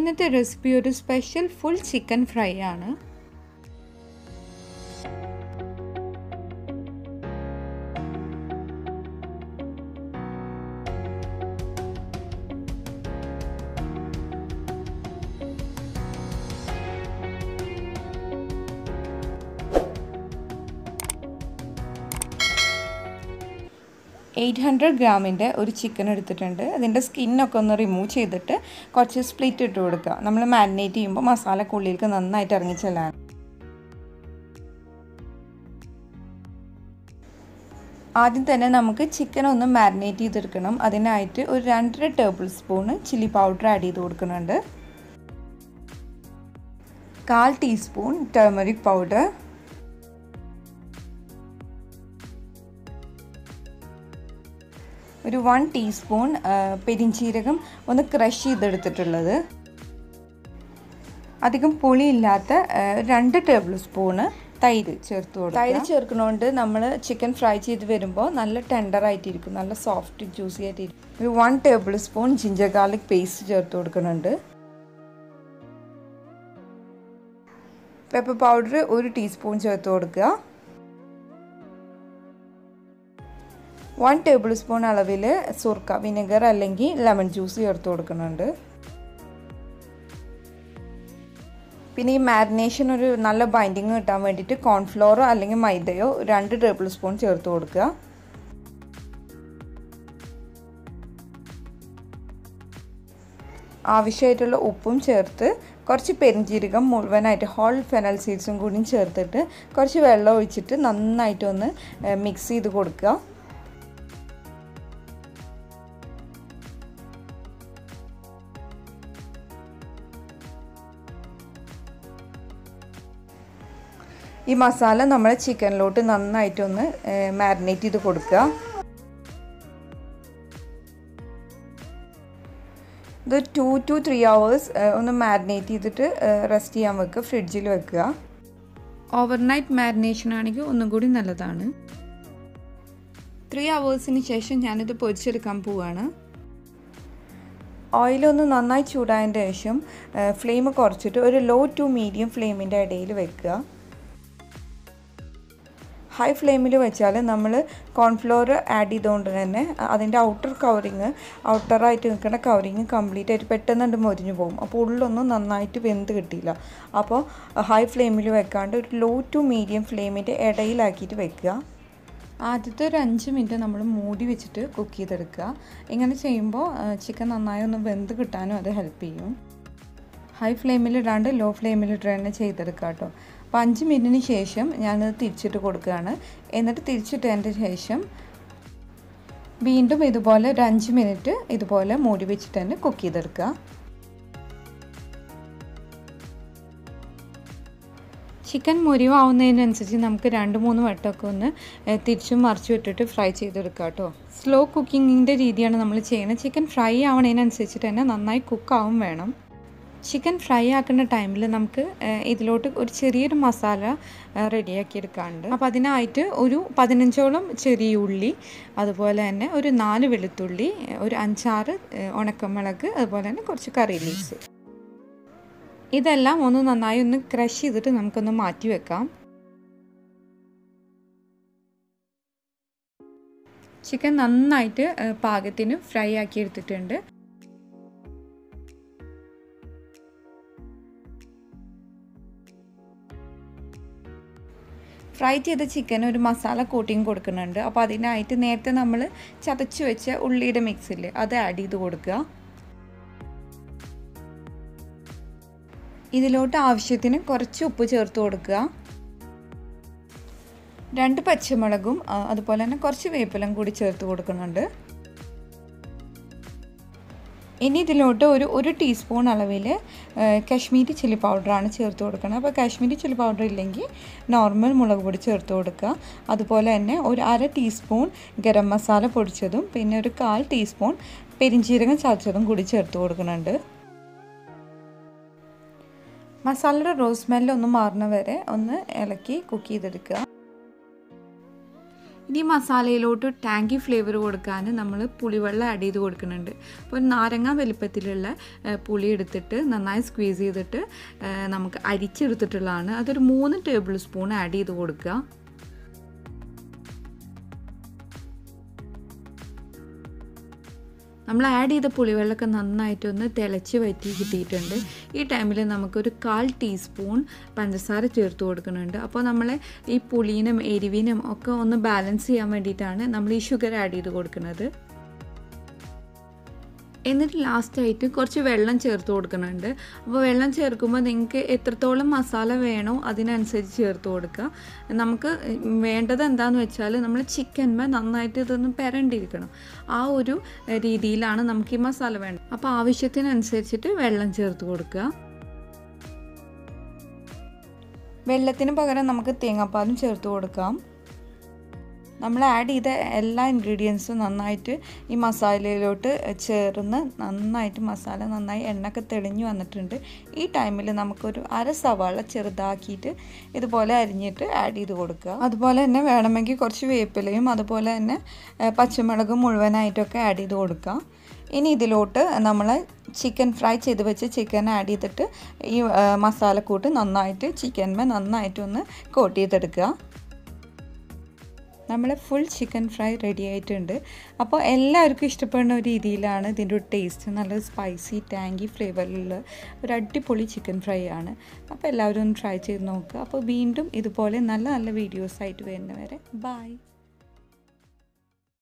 ഇന്നത്തെ റെസിപ്പി ഒരു special full chicken fry ആണ് എയ്റ്റ് ഹൺഡ്രഡ് ഗ്രാമിൻ്റെ ഒരു ചിക്കൻ എടുത്തിട്ടുണ്ട് അതിൻ്റെ സ്കിന്നൊക്കെ ഒന്ന് റിമൂവ് ചെയ്തിട്ട് കുറച്ച് സ്പ്ലിറ്റ് ഇട്ട് കൊടുക്കുക നമ്മൾ മാരിനേറ്റ് ചെയ്യുമ്പോൾ മസാലക്ക് ഉള്ളിലേക്ക് നന്നായിട്ട് ഇറങ്ങിച്ചെല്ലാണ് ആദ്യം തന്നെ നമുക്ക് ചിക്കൻ ഒന്ന് മാരിനേറ്റ് ചെയ്തെടുക്കണം അതിനായിട്ട് ഒരു രണ്ടര table spoon chilli powder add ചെയ്ത് കൊടുക്കുന്നുണ്ട് കാൽ ടീസ്പൂൺ ടേമറിക് പൗഡർ ഒരു വൺ ടീസ്പൂൺ പെരിഞ്ചീരകം ഒന്ന് ക്രഷ് ചെയ്തെടുത്തിട്ടുള്ളത് അധികം പുളിയില്ലാത്ത രണ്ട് ടേബിൾ സ്പൂണ് തൈര് ചേർത്ത് കൊടുക്കുക തൈര് ചേർക്കുന്നതുകൊണ്ട് നമ്മൾ ചിക്കൻ ഫ്രൈ ചെയ്ത് വരുമ്പോൾ നല്ല ടെൻഡർ ആയിട്ടിരിക്കും നല്ല സോഫ്റ്റ് ജ്യൂസി ആയിട്ടിരിക്കും ഒരു one table spoon ginger garlic paste ചേർത്ത് കൊടുക്കുന്നുണ്ട് പെപ്പർ പൗഡർ ഒരു ടീസ്പൂൺ ചേർത്ത് കൊടുക്കുക വൺ ടേബിൾ സ്പൂൺ അളവിൽ സുർക്ക വിനെഗർ അല്ലെങ്കിൽ ലെമൺ ജ്യൂസ് ചേർത്ത് കൊടുക്കുന്നുണ്ട് പിന്നെ ഈ മാരിനേഷൻ ഒരു നല്ല ബൈൻഡിങ് കിട്ടാൻ വേണ്ടിയിട്ട് കോൺഫ്ലോറോ അല്ലെങ്കിൽ മൈദയോ രണ്ട് ടേബിൾ സ്പൂൺ ചേർത്ത് കൊടുക്കുക ആവശ്യമായിട്ടുള്ള ഉപ്പും ചേർത്ത് കുറച്ച് പെരിഞ്ചീരകം മുഴുവനായിട്ട് ഹോൾ ഫെനൽ സീഡ്സും കൂടി ചേർത്തിട്ട് കുറച്ച് വെള്ളം ഒഴിച്ചിട്ട് നന്നായിട്ട് ഒന്ന് മിക്സ് ചെയ്ത് കൊടുക്കുക ഈ മസാല നമ്മൾ ചിക്കനിലോട്ട് നന്നായിട്ടൊന്ന് മാരിനേറ്റ് ചെയ്ത് കൊടുക്കുക ഇത് ടു ടു ത്രീ അവേഴ്സ് ഒന്ന് മാരിനേറ്റ് ചെയ്തിട്ട് റെസ്റ്റ് ചെയ്യാൻ വെക്കുക ഫ്രിഡ്ജിൽ വെക്കുക ഓവർനൈറ്റ് മാരിനേഷൻ ആണെങ്കിൽ ഒന്നും കൂടി നല്ലതാണ് ത്രീ അവേഴ്സിന് ശേഷം ഞാനിത് പൊരിച്ചെടുക്കാൻ പോവുകയാണ് ഓയിലൊന്ന് നന്നായി ചൂടായതിന് ശേഷം ഫ്ലെയിം കുറച്ചിട്ട് ഒരു ലോ ടു മീഡിയം ഫ്ലെയിമിൻ്റെ ഇടയിൽ വെക്കുക ഹൈ ഫ്ലെയിമിൽ വെച്ചാൽ നമ്മൾ കോൺഫ്ലോർ ആഡ് ചെയ്തുകൊണ്ട് തന്നെ അതിൻ്റെ ഔട്ടർ കവറിങ് ഔട്ടറായിട്ട് നിൽക്കുന്ന കവറിങ് കംപ്ലീറ്റ് ആയിട്ട് പെട്ടെന്ന് മൊരിഞ്ഞു പോകും അപ്പോൾ ഉള്ളൊന്നും നന്നായിട്ട് വെന്ത് കിട്ടിയില്ല അപ്പോൾ ഹൈ ഫ്ലെയിമിൽ വെക്കാണ്ട് ഒരു ലോ ടു മീഡിയം ഫ്ലെയിമിൻ്റെ ഇടയിലാക്കിയിട്ട് വെക്കുക ആദ്യത്തെ ഒരു അഞ്ച് മിനിറ്റ് നമ്മൾ മൂടി വെച്ചിട്ട് കുക്ക് ചെയ്തെടുക്കുക ഇങ്ങനെ ചെയ്യുമ്പോൾ ചിക്കൻ നന്നായി ഒന്ന് വെന്ത് കിട്ടാനും അത് ഹെൽപ്പ് ചെയ്യും ഹൈ ഫ്ലെയിമിൽ ഇടാണ്ട് ലോ ഫ്ലെയിമിൽ ഇട്ട് തന്നെ ചെയ്തെടുക്കുക കേട്ടോ അപ്പോൾ അഞ്ച് മിനിറ്റിന് ശേഷം ഞാനത് തിരിച്ചിട്ട് കൊടുക്കുകയാണ് എന്നിട്ട് തിരിച്ചിട്ടതിൻ്റെ ശേഷം വീണ്ടും ഇതുപോലെ ഒരു അഞ്ച് മിനിറ്റ് ഇതുപോലെ മൂടി വെച്ചിട്ട് തന്നെ കുക്ക് ചെയ്തെടുക്കുക ചിക്കൻ മുരിവാവുന്നതിനനുസരിച്ച് നമുക്ക് രണ്ട് മൂന്ന് വട്ടമൊക്കെ ഒന്ന് തിരിച്ചും മറിച്ചും ഇട്ടിട്ട് ഫ്രൈ ചെയ്തെടുക്കുക കേട്ടോ സ്ലോ കുക്കിങ്ങിൻ്റെ രീതിയാണ് നമ്മൾ ചെയ്യുന്നത് ചിക്കൻ ഫ്രൈ ആവണതിനനുസരിച്ചിട്ട് തന്നെ നന്നായി കുക്കാവും വേണം ചിക്കൻ ഫ്രൈ ആക്കുന്ന ടൈമിൽ നമുക്ക് ഇതിലോട്ട് ഒരു ചെറിയൊരു മസാല റെഡിയാക്കി എടുക്കാറുണ്ട് അപ്പോൾ അതിനായിട്ട് ഒരു പതിനഞ്ചോളം ചെറിയ ഉള്ളി അതുപോലെ തന്നെ ഒരു നാല് വെളുത്തുള്ളി ഒരു അഞ്ചാറ് ഉണക്കമുളക് അതുപോലെ തന്നെ കുറച്ച് കറി ലീവ്സ് ഇതെല്ലാം ഒന്ന് നന്നായി ഒന്ന് ക്രഷ് ചെയ്തിട്ട് നമുക്കൊന്ന് മാറ്റി വെക്കാം ചിക്കൻ നന്നായിട്ട് പാകത്തിന് ഫ്രൈ ആക്കി എടുത്തിട്ടുണ്ട് ഫ്രൈ ചെയ്ത ചിക്കൻ ഒരു മസാല കോട്ടിങ് കൊടുക്കുന്നുണ്ട് അപ്പോൾ അതിനായിട്ട് നേരത്തെ നമ്മൾ ചതച്ച് വെച്ച ഉള്ളിയുടെ മിക്സിൽ അത് ആഡ് ചെയ്ത് കൊടുക്കുക ഇതിലോട്ട് ആവശ്യത്തിന് കുറച്ച് ഉപ്പ് ചേർത്ത് കൊടുക്കുക രണ്ട് പച്ചമുളകും അതുപോലെ തന്നെ കുറച്ച് വേപ്പിലും കൂടി ചേർത്ത് കൊടുക്കുന്നുണ്ട് ഇനി ഇതിലോട്ട് ഒരു ഒരു ടീസ്പൂൺ അളവിൽ കാശ്മീരി ചില്ലി പൗഡറാണ് ചേർത്ത് കൊടുക്കുന്നത് അപ്പോൾ കാശ്മീരി ചില്ലി പൗഡർ ഇല്ലെങ്കിൽ നോർമൽ മുളക് പൊടി ചേർത്ത് കൊടുക്കുക അതുപോലെ തന്നെ ഒരു അര ടീസ്പൂൺ ഗരം മസാല പൊടിച്ചതും പിന്നെ ഒരു കാൽ ടീസ്പൂൺ പെരിഞ്ചീരകം ചതച്ചതും കൂടി ചേർത്ത് കൊടുക്കുന്നുണ്ട് മസാലയുടെ റോസ് സ്മെല്ല് ഒന്ന് മാറുന്ന വരെ ഒന്ന് ഇളക്കി കുക്ക് ചെയ്തെടുക്കുക ഇനി മസാലയിലോട്ട് ടാങ്കി ഫ്ലേവർ കൊടുക്കാൻ നമ്മൾ പുളിവെള്ളം ആഡ് ചെയ്ത് കൊടുക്കുന്നുണ്ട് അപ്പോൾ ഒരു നാരങ്ങ വലുപ്പത്തിലുള്ള ഏഹ്, പുളി എടുത്തിട്ട് നന്നായി സ്ക്വീസ് ചെയ്തിട്ട് ഏഹ്, നമുക്ക് അരിച്ചെടുത്തിട്ടുള്ളതാണ് അതൊരു മൂന്ന് ടേബിൾ സ്പൂൺ ആഡ് ചെയ്ത് കൊടുക്കുക നമ്മൾ ആഡ് ചെയ്ത പുളിവെള്ളമൊക്കെ നന്നായിട്ടൊന്ന് തിളച്ച് വറ്റി കിട്ടിയിട്ടുണ്ട് ഈ ടൈമിൽ നമുക്കൊരു കാൽ ടീസ്പൂൺ പഞ്ചസാര ചേർത്ത് കൊടുക്കുന്നുണ്ട് അപ്പോൾ നമ്മൾ ഈ പുളീനും എരിവിനും ഒക്കെ ഒന്ന് ബാലൻസ് ചെയ്യാൻ വേണ്ടിയിട്ടാണ് നമ്മൾ ഈ ഷുഗർ ആഡ് ചെയ്ത് കൊടുക്കുന്നത് എന്നിട്ട് ലാസ്റ്റായിട്ട് കുറച്ച് വെള്ളം ചേർത്ത് കൊടുക്കുന്നുണ്ട് അപ്പോൾ വെള്ളം ചേർക്കുമ്പോൾ നിങ്ങൾക്ക് എത്രത്തോളം മസാല വേണോ അതിനനുസരിച്ച് ചേർത്ത് കൊടുക്കുക നമുക്ക് വേണ്ടത് എന്താണെന്ന് വെച്ചാൽ നമ്മൾ ചിക്കൻമേ നന്നായിട്ട് ഇതൊന്ന് പെരണ്ടിരിക്കണം ആ ഒരു രീതിയിലാണ് നമുക്ക് ഈ മസാല വേണ്ടത് അപ്പോൾ ആവശ്യത്തിനനുസരിച്ചിട്ട് വെള്ളം ചേർത്ത് കൊടുക്കുക വെള്ളത്തിന് പകരം നമുക്ക് തേങ്ങാപ്പാലും ചേർത്ത് കൊടുക്കാം നമ്മൾ ആഡ് ചെയ്ത എല്ലാ ഇൻഗ്രീഡിയൻസും നന്നായിട്ട് ഈ മസാലയിലോട്ട് ചേർന്ന് നന്നായിട്ട് മസാല നന്നായി എണ്ണയൊക്കെ തെളിഞ്ഞു വന്നിട്ടുണ്ട് ഈ ടൈമിൽ നമുക്കൊരു അര സവാള ചെറുതാക്കിയിട്ട് ഇതുപോലെ അരിഞ്ഞിട്ട് ആഡ് ചെയ്ത് കൊടുക്കുക അതുപോലെ തന്നെ വേണമെങ്കിൽ കുറച്ച് വേപ്പിലയും അതുപോലെ തന്നെ ഏഹ്, പച്ചമുളകും മുഴുവനായിട്ടൊക്കെ ആഡ് ചെയ്ത് കൊടുക്കുക ഇനി ഇതിലോട്ട് നമ്മൾ ചിക്കൻ ഫ്രൈ ചെയ്ത് വെച്ച് ചിക്കൻ ആഡ് ചെയ്തിട്ട് ഈ ഏഹ്, മസാലക്കൂട്ട് നന്നായിട്ട് ചിക്കൻമേ നന്നായിട്ടൊന്ന് കോട്ട് ചെയ്തെടുക്കുക നമ്മൾ ഫുൾ ചിക്കൻ ഫ്രൈ റെഡി ആയിട്ടുണ്ട് അപ്പോൾ എല്ലാവർക്കും ഇഷ്ടപ്പെടുന്ന ഒരു രീതിയിലാണ് ഇതിൻ്റെ ഒരു ടേസ്റ്റ് നല്ല സ്പൈസി ടാങ്കി ഫ്ലേവറിലുള്ള ഒരു അടിപൊളി ചിക്കൻ ഫ്രൈ ആണ് അപ്പോൾ എല്ലാവരും ഒന്ന് ട്രൈ ചെയ്ത് നോക്കുക അപ്പോൾ വീണ്ടും ഇതുപോലെ നല്ല നല്ല വീഡിയോസ് ആയിട്ട് വരുന്നവരെ ബൈ